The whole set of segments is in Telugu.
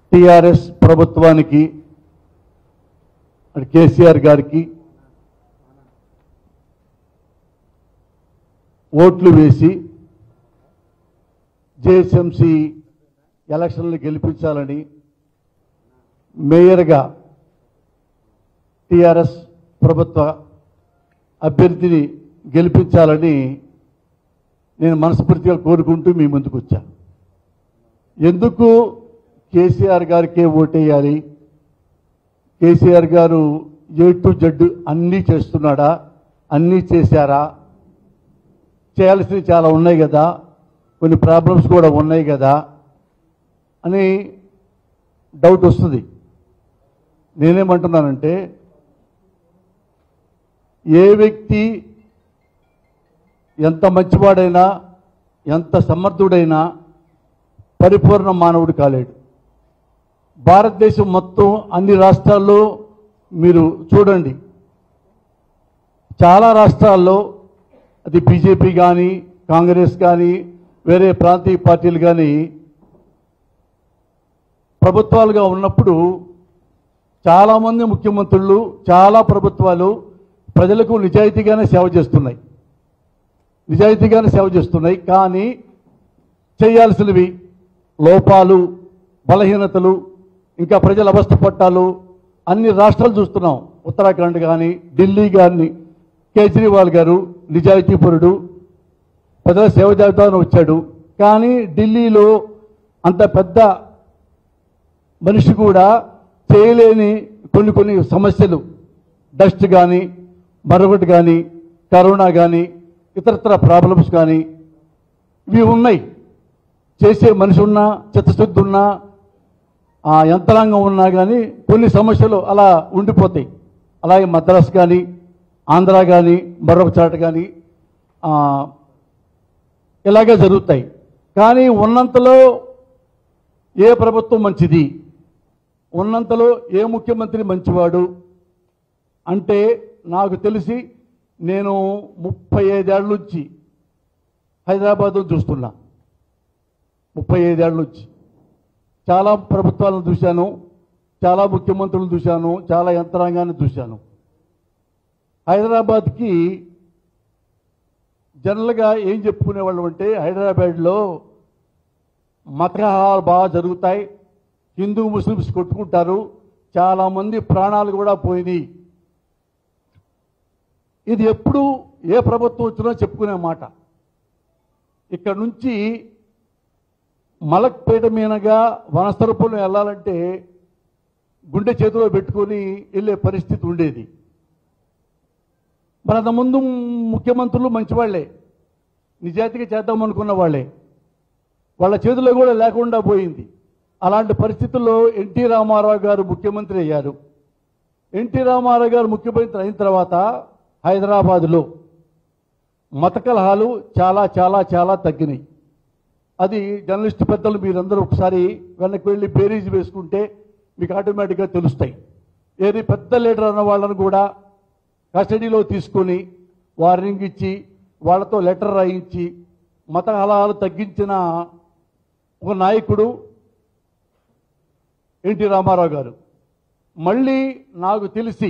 టిఆర్ఎస్ ప్రభుత్వానికి అటు కేసీఆర్ గారికి ఓట్లు వేసి జేఎస్ఎంసి ఎలక్షన్లు గెలిపించాలని మేయర్గా టిఆర్ఎస్ ప్రభుత్వ అభ్యర్థిని గెలిపించాలని నేను మనస్ఫూర్తిగా కోరుకుంటూ మీ ముందుకు వచ్చా ఎందుకు కేసీఆర్ గారికే ఓటేయాలి కేసీఆర్ గారు ఏ టు జడ్ అన్నీ చేస్తున్నాడా అన్నీ చేశారా చేయాల్సినవి చాలా ఉన్నాయి కదా కొన్ని ప్రాబ్లమ్స్ కూడా ఉన్నాయి కదా అని డౌట్ వస్తుంది నేనేమంటున్నానంటే ఏ వ్యక్తి ఎంత మంచివాడైనా ఎంత సమర్థుడైనా పరిపూర్ణ మానవుడు కాలేడు భారతదేశం మొత్తం అన్ని రాష్ట్రాల్లో మీరు చూడండి చాలా రాష్ట్రాల్లో అది బీజేపీ కానీ కాంగ్రెస్ కానీ వేరే ప్రాంతీయ పార్టీలు కానీ ప్రభుత్వాలుగా ఉన్నప్పుడు చాలామంది ముఖ్యమంత్రులు చాలా ప్రభుత్వాలు ప్రజలకు నిజాయితీగానే సేవ చేస్తున్నాయి నిజాయితీగానే సేవ చేస్తున్నాయి కానీ చేయాల్సినవి లోపాలు బలహీనతలు ఇంకా ప్రజల అవస్థ పట్టాలు అన్ని రాష్ట్రాలు చూస్తున్నాం ఉత్తరాఖండ్ కానీ ఢిల్లీ కానీ కేజ్రీవాల్ గారు నిజాయితీపరుడు ప్రజల సేవ జాబితాను వచ్చాడు కానీ ఢిల్లీలో అంత పెద్ద మనిషి కూడా చేయలేని కొన్ని కొన్ని సమస్యలు డస్ట్ కానీ మరొకటి కానీ కరోనా కానీ ఇతరత్ర ప్రాబ్లమ్స్ కానీ ఇవి ఉన్నాయి చేసే మనిషి ఉన్నా చిత్తశుద్ధి ఉన్నా ఆ యంత్రాంగం ఉన్నా కానీ కొన్ని సమస్యలు అలా ఉండిపోతాయి అలాగే మద్రాసు కానీ ఆంధ్ర కానీ మరొక చాట కానీ ఆ, ఇలాగే జరుగుతాయి కానీ ఉన్నంతలో ఏ ప్రభుత్వం మంచిది ఉన్నంతలో ఏ ముఖ్యమంత్రి మంచివాడు అంటే నాకు తెలిసి నేను ముప్పై ఐదేళ్ల నుంచి హైదరాబాద్ చూస్తున్నా ముప్పై ఐదేళ్ల నుంచి చాలా ప్రభుత్వాలను చూశాను చాలా ముఖ్యమంత్రులను చూశాను చాలా యంత్రాంగాన్ని చూశాను హైదరాబాద్కి జనరల్గా ఏం చెప్పుకునేవాళ్ళం అంటే హైదరాబాద్లో మతకహాలు బాగా జరుగుతాయి హిందూ ముస్లిమ్స్ కొట్టుకుంటారు చాలామంది ప్రాణాలు కూడా పోయినాయి ఇది ఎప్పుడు ఏ ప్రభుత్వం వచ్చినా చెప్పుకునే మాట ఇక్కడ నుంచి మలక్పేట మీనగా వనస్థలపురం వెళ్ళాలంటే గుండె చేతిలో పెట్టుకొని వెళ్ళే పరిస్థితి ఉండేది మరి అంతకుముందు ముఖ్యమంత్రులు మంచివాళ్లే నిజాయితీగా చేద్దాం అనుకున్న వాళ్ళే వాళ్ళ చేతిలో కూడా లేకుండా పోయింది అలాంటి పరిస్థితుల్లో ఎన్టీ రామారావు గారు ముఖ్యమంత్రి అయ్యారు ఎన్టీ రామారావు గారు ముఖ్యమంత్రి అయిన తర్వాత హైదరాబాదులో మత కలహాలు చాలా చాలా చాలా తగ్గినాయి అది జర్నలిస్ట్ పెద్దలు మీరందరూ ఒకసారి వెనక్కి వెళ్ళి బేరీజ్ వేసుకుంటే మీకు ఆటోమేటిక్గా తెలుస్తాయి ఏది పెద్ద లీడర్ అన్న వాళ్ళని కూడా కస్టడీలో తీసుకొని వార్నింగ్ ఇచ్చి వాళ్ళతో లెటర్ రాయించి మత కలహాలు తగ్గించిన ఒక నాయకుడు ఎన్టీ రామారావు గారు మళ్ళీ నాకు తెలిసి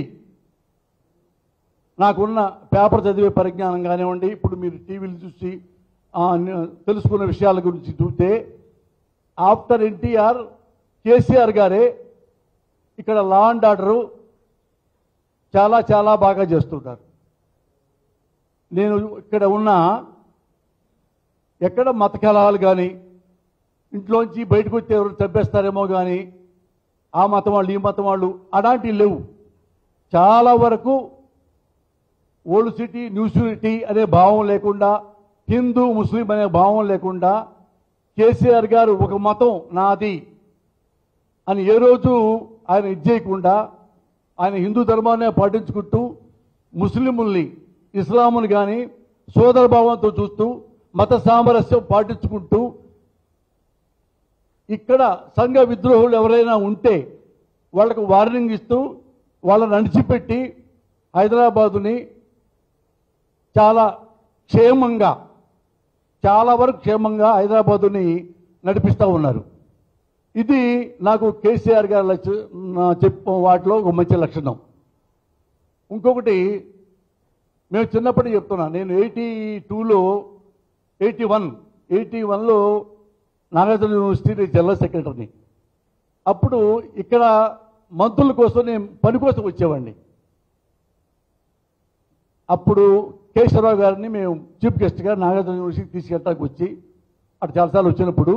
నాకున్న పేపర్ చదివే పరిజ్ఞానం కానివ్వండి ఇప్పుడు మీరు టీవీలు చూసి ఆ, న- తెలుసుకున్న విషయాల గురించి చూస్తే ఆఫ్టర్ ఎన్టీఆర్ కేసీఆర్ గారే ఇక్కడ లా అండ్ ఆర్డరు చాలా చాలా బాగా చేస్తుంటారు నేను ఇక్కడ ఉన్న ఎక్కడ మత కలహాలు కానీ ఇంట్లోంచి బయటకు వచ్చి ఎవరు చంపేస్తారేమో కానీ ఆ మతం వాళ్ళు ఈ మతం వాళ్ళు అలాంటివి లేవు చాలా వరకు ఓల్డ్ సిటీ న్యూ సిటీ అనే భావం లేకుండా హిందూ ముస్లిం అనే భావం లేకుండా కేసీఆర్ గారు ఒక మతం నాది అని ఏ రోజు ఆయన ఇది చేయకుండా ఆయన హిందూ ధర్మాన్ని పాటించుకుంటూ ముస్లింల్ని ఇస్లాముని కానీ సోదర భావంతో చూస్తూ మత సామరస్యం పాటించుకుంటూ ఇక్కడ సంఘ విద్రోహులు ఎవరైనా ఉంటే వాళ్ళకు వార్నింగ్ ఇస్తూ వాళ్ళని అణిచిపెట్టి హైదరాబాదుని చాలా క్షేమంగా చాలా వరకు క్షేమంగా హైదరాబాదుని నడిపిస్తూ ఉన్నారు ఇది నాకు కేసీఆర్ గారు లక్ష- నా చెప్ప వాటిలో ఒక మంచి లక్షణం ఇంకొకటి మేము చిన్నప్పటి చెప్తున్నా నేను ఎయిటీ టూలో ఎయిటీ వన్ ఎయిటీ వన్లో నాగార్జున యూనివర్సిటీ జనరల్ సెక్రటరీని అప్పుడు ఇక్కడ మంత్రుల కోసం నేను పని కోసం వచ్చేవాడిని అప్పుడు కేశవరావు గారిని మేము చీఫ్ గెస్ట్గా నాగార్జున యూనివర్సిటీ తీసుకెళ్ళడానికి వచ్చి అటు చాలాసార్లు వచ్చినప్పుడు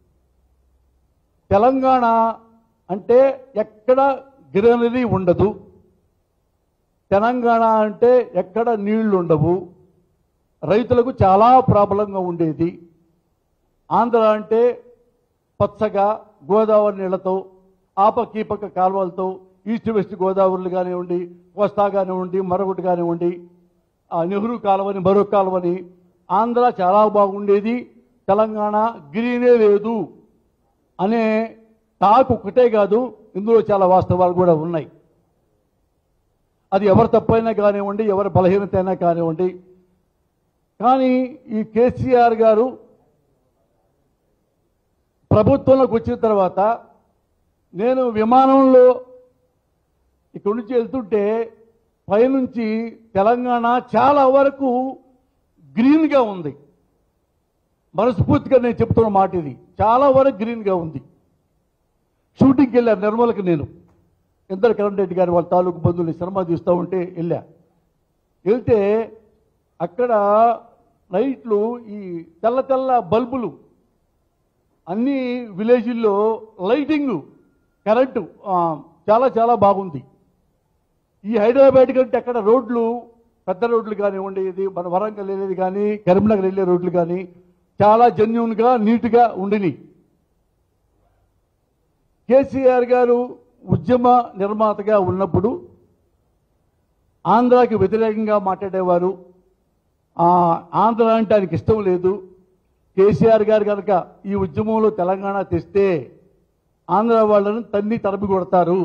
తెలంగాణ అంటే ఎక్కడ గ్రీనరీ ఉండదు తెలంగాణ అంటే ఎక్కడ నీళ్లు ఉండవు రైతులకు చాలా ప్రాబ్లంగా ఉండేది ఆంధ్ర అంటే పచ్చగా గోదావరి నీళ్లతో ఆపక్క ఈ పక్క కాలువలతో ఈస్ట్ వెస్ట్ గోదావరిలు కానివ్వండి కోస్తా కానివ్వండి మరొకటి కానివ్వండి ఆ నెహ్రూ కాలువని మరొక కాలువని ఆంధ్ర చాలా బాగుండేది తెలంగాణ గ్రీనే లేదు అనే టాక్ ఒక్కటే కాదు ఇందులో చాలా వాస్తవాలు కూడా ఉన్నాయి అది ఎవరు తప్పైనా కానివ్వండి ఎవరి బలహీనత అయినా కానివ్వండి కానీ ఈ కేసీఆర్ గారు ప్రభుత్వంలోకి వచ్చిన తర్వాత నేను విమానంలో ఇక్కడి నుంచి వెళ్తుంటే పైనుంచి తెలంగాణ చాలా వరకు గ్రీన్గా ఉంది మనస్ఫూర్తిగా నేను చెప్తున్న మాట ఇది చాలా వరకు గ్రీన్గా ఉంది షూటింగ్కి వెళ్ళాను నిర్మల్కి నేను ఇందరు కిరణ్ రెడ్డి గారి వాళ్ళ తాలూకు బంధువులు సినిమా తీస్తూ ఉంటే వెళ్ళా వెళ్తే అక్కడ నైట్లు ఈ తెల్ల తెల్ల బల్బులు అన్ని విలేజ్ల్లో లైటింగ్ కరెంటు ఆ, చాలా చాలా బాగుంది ఈ హైదరాబాద్ కంటే అక్కడ రోడ్లు పెద్ద రోడ్లు కానివ్వండి ఇది మన వరంగల్ వెళ్ళేది కానీ కరీంనగర్ వెళ్ళే రోడ్లు కానీ చాలా జెన్యున్గా నీట్గా ఉండినాయి కేసీఆర్ గారు ఉద్యమ నిర్మాతగా ఉన్నప్పుడు ఆంధ్రాకి వ్యతిరేకంగా మాట్లాడేవారు ఆ, ఆంధ్ర అంటే ఆయనకి ఇష్టం లేదు కేసీఆర్ గారు కనుక ఈ ఉద్యమంలో తెలంగాణ తెస్తే ఆంధ్ర వాళ్ళని తన్ని తరమి కొడతారు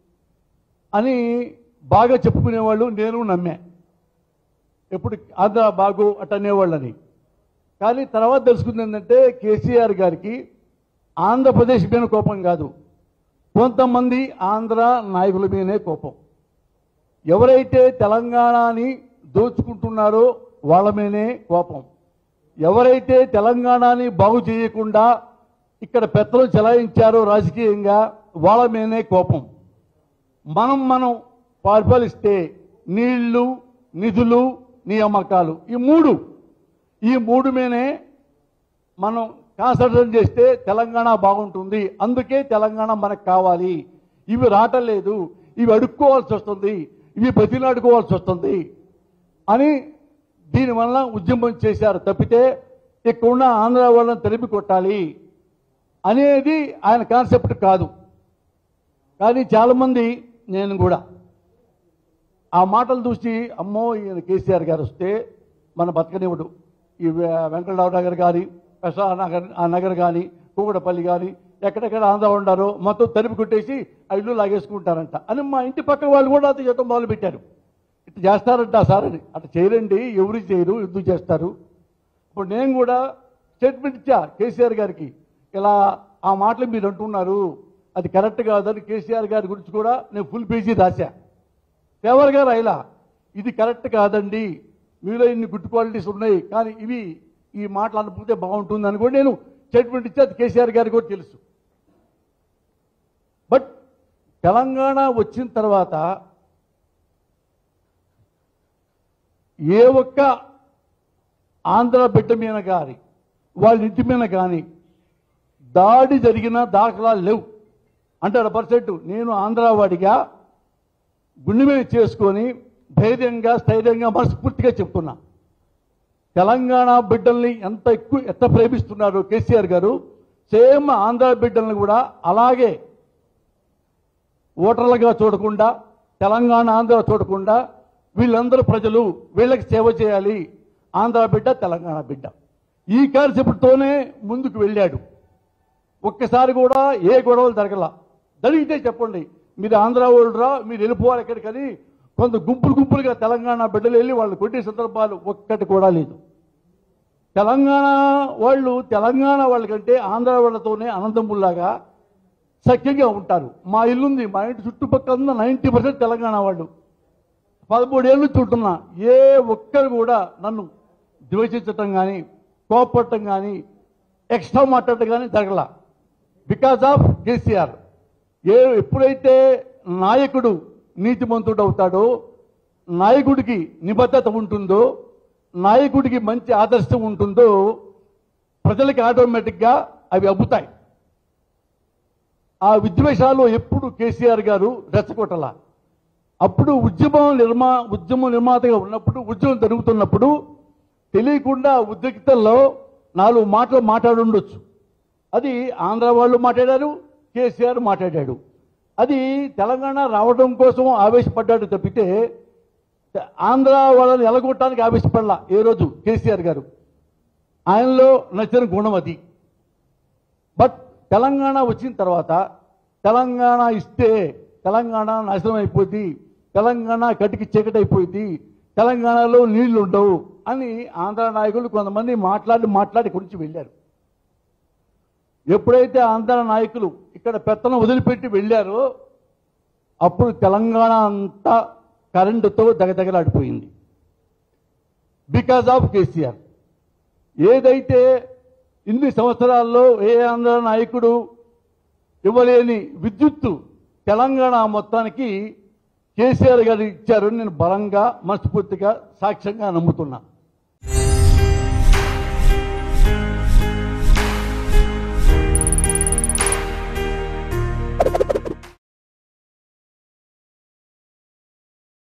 అని బాగా చెప్పుకునేవాళ్ళు నేను నమ్మే ఎప్పుడు ఆంధ్ర బాగు అట్ అనేవాళ్ళని కానీ తర్వాత తెలుసుకుంది ఏంటంటే కేసీఆర్ గారికి ఆంధ్రప్రదేశ్ మీద కోపం కాదు కొంతమంది ఆంధ్ర నాయకుల మీదనే కోపం ఎవరైతే తెలంగాణని దోచుకుంటున్నారో వాళ్ళ మీదనే కోపం ఎవరైతే తెలంగాణని బాగు చేయకుండా ఇక్కడ పెత్తనం చెలాయించారో రాజకీయంగా వాళ్ళ మీదనే కోపం మనం మనం పరిపాలిస్తే నీళ్లు నిధులు నియామకాలు ఈ మూడు ఈ మూడు మీదనే మనం కాన్సన్ట్రేట్ చేస్తే తెలంగాణ బాగుంటుంది అందుకే తెలంగాణ మనకు కావాలి ఇవి రావటం లేదు ఇవి అడుక్కోవాల్సి వస్తుంది ఇవి బతిలాడుకోవాల్సి వస్తుంది అని దీనివల్ల ఉద్యమం చేశారు తప్పితే ఇక్కడున్న ఆంధ్ర వాళ్ళని తెలిపి కొట్టాలి అనేది ఆయన కాన్సెప్ట్ కాదు కానీ చాలామంది నేను కూడా ఆ మాటలు చూసి అమ్మో ఈయన కేసీఆర్ గారు వస్తే మన బతకనివ్వడు ఈ వె- వెంకటరావు నగర్ కానీ ప్రసా నగర్ ఆ నగర్ కానీ కూకడపల్లి కానీ ఎక్కడెక్కడ ఆంధ్ర ఉండారో మొత్తం తరిపి కొట్టేసి ఆ ఇల్లు లాగేసుకుంటారంట అని మా ఇంటి పక్క వాళ్ళు కూడా అది చేయటం మొదలు పెట్టారు ఇట్లా చేస్తారంట సార్ అని అట్లా చేయరండి ఎవరు చేయరు ఎందుకు చేస్తారు ఇప్పుడు నేను కూడా స్టేట్మెంట్ ఇచ్చా కేసీఆర్ గారికి ఇలా ఆ మాటలు మీరు అంటున్నారు అది కరెక్ట్ కాదని కేసీఆర్ గారి గురించి కూడా నేను ఫుల్ పేజీ రాశా ఫేవర్ గారు అయిలా ఇది కరెక్ట్ కాదండి మీలో ఇన్ని గుడ్ క్వాలిటీస్ ఉన్నాయి కానీ ఇవి ఈ మాటలు అనుకుంటే బాగుంటుంది అని కూడా నేను స్టేట్మెంట్ ఇచ్చి అది కేసీఆర్ గారికి కూడా తెలుసు బట్ తెలంగాణ వచ్చిన తర్వాత ఏ ఒక్క ఆంధ్ర బిడ్డ మీద కానీ వాళ్ళ ఇంటి మీద కానీ దాడి జరిగిన దాఖలాలు లేవు హండ్రెడ్ పర్సెంట్ నేను ఆంధ్రవాడిగా గుండె మీద చేసుకొని ధైర్యంగా స్థైర్యంగా మనస్ఫూర్తిగా చెప్తున్నా తెలంగాణ బిడ్డల్ని ఎంత ఎక్కువ ఎంత ప్రేమిస్తున్నారు కేసీఆర్ గారు సేమ్ ఆంధ్ర బిడ్డల్ని కూడా అలాగే ఓటర్లుగా చూడకుండా తెలంగాణ ఆంధ్ర చూడకుండా వీళ్ళందరూ ప్రజలు వీళ్ళకి సేవ చేయాలి ఆంధ్ర బిడ్డ తెలంగాణ బిడ్డ ఈ కాన్సెప్ట్తోనే ముందుకు వెళ్ళాడు ఒక్కసారి కూడా ఏ గొడవలు జరగల జరిగితే చెప్పండి మీరు ఆంధ్ర వాళ్ళరా మీరు వెళ్ళిపోవాలి ఎక్కడికని కొంత గుంపులు గుంపులుగా తెలంగాణ బిడ్డలు వెళ్ళి వాళ్ళు కొట్టే సందర్భాలు ఒక్కటి కూడా లేదు తెలంగాణ వాళ్ళు తెలంగాణ వాళ్ళకంటే ఆంధ్ర వాళ్ళతోనే అనంతముల్లాగా సఖ్యంగా ఉంటారు మా ఇల్లుంది మా ఇంటి చుట్టుపక్కల నైంటీ పర్సెంట్ తెలంగాణ వాళ్ళు పదమూడేళ్ళు నుంచి ఉంటున్నా ఏ ఒక్కరు కూడా నన్ను ద్వేషించటం కానీ కోపడటం కానీ ఎక్స్ట్రా మాట్లాడటం కానీ జరగల బికాజ్ ఆఫ్ కేసీఆర్ ఏ ఎప్పుడైతే నాయకుడు నీతిమంతుడు అవుతాడో నాయకుడికి నిబద్ధత ఉంటుందో నాయకుడికి మంచి ఆదర్శం ఉంటుందో ప్రజలకి ఆటోమేటిక్గా అవి అబ్బుతాయి ఆ విద్వేషాలు ఎప్పుడు కేసీఆర్ గారు రెచ్చగొట్టలా అప్పుడు ఉద్యమం నిర్మా ఉద్యమం నిర్మాతగా ఉన్నప్పుడు ఉద్యమం జరుగుతున్నప్పుడు తెలియకుండా ఉద్రిక్తల్లో నాలుగు మాటలు మాట్లాడుండొచ్చు అది ఆంధ్ర వాళ్ళు మాట్లాడారు కేసీఆర్ మాట్లాడాడు అది తెలంగాణ రావడం కోసం ఆవేశపడ్డాడు తప్పితే ఆంధ్ర వాళ్ళని ఎలగొట్టడానికి ఆవేశపడలా ఏ రోజు కేసీఆర్ గారు ఆయనలో నచ్చిన గుణం అది బట్ తెలంగాణ వచ్చిన తర్వాత తెలంగాణ ఇస్తే తెలంగాణ నాశనం అయిపోద్ది తెలంగాణ కటికి చీకటి అయిపోయింది తెలంగాణలో నీళ్లు ఉండవు అని ఆంధ్ర నాయకులు కొంతమంది మాట్లాడి మాట్లాడి ఇక్కడి నుంచి వెళ్ళారు ఎప్పుడైతే ఆంధ్ర నాయకులు ఇక్కడ పెత్తనం వదిలిపెట్టి వెళ్ళారో అప్పుడు తెలంగాణ అంతా కరెంటుతో దగదగలాడిపోయింది బికాజ్ ఆఫ్ కేసీఆర్ ఏదైతే ఇన్ని సంవత్సరాల్లో ఏ ఆంధ్ర నాయకుడు ఇవ్వలేని విద్యుత్తు తెలంగాణ మొత్తానికి కేసీఆర్ గారు ఇచ్చారని నేను బలంగా మనస్ఫూర్తిగా సాక్ష్యంగా నమ్ముతున్నా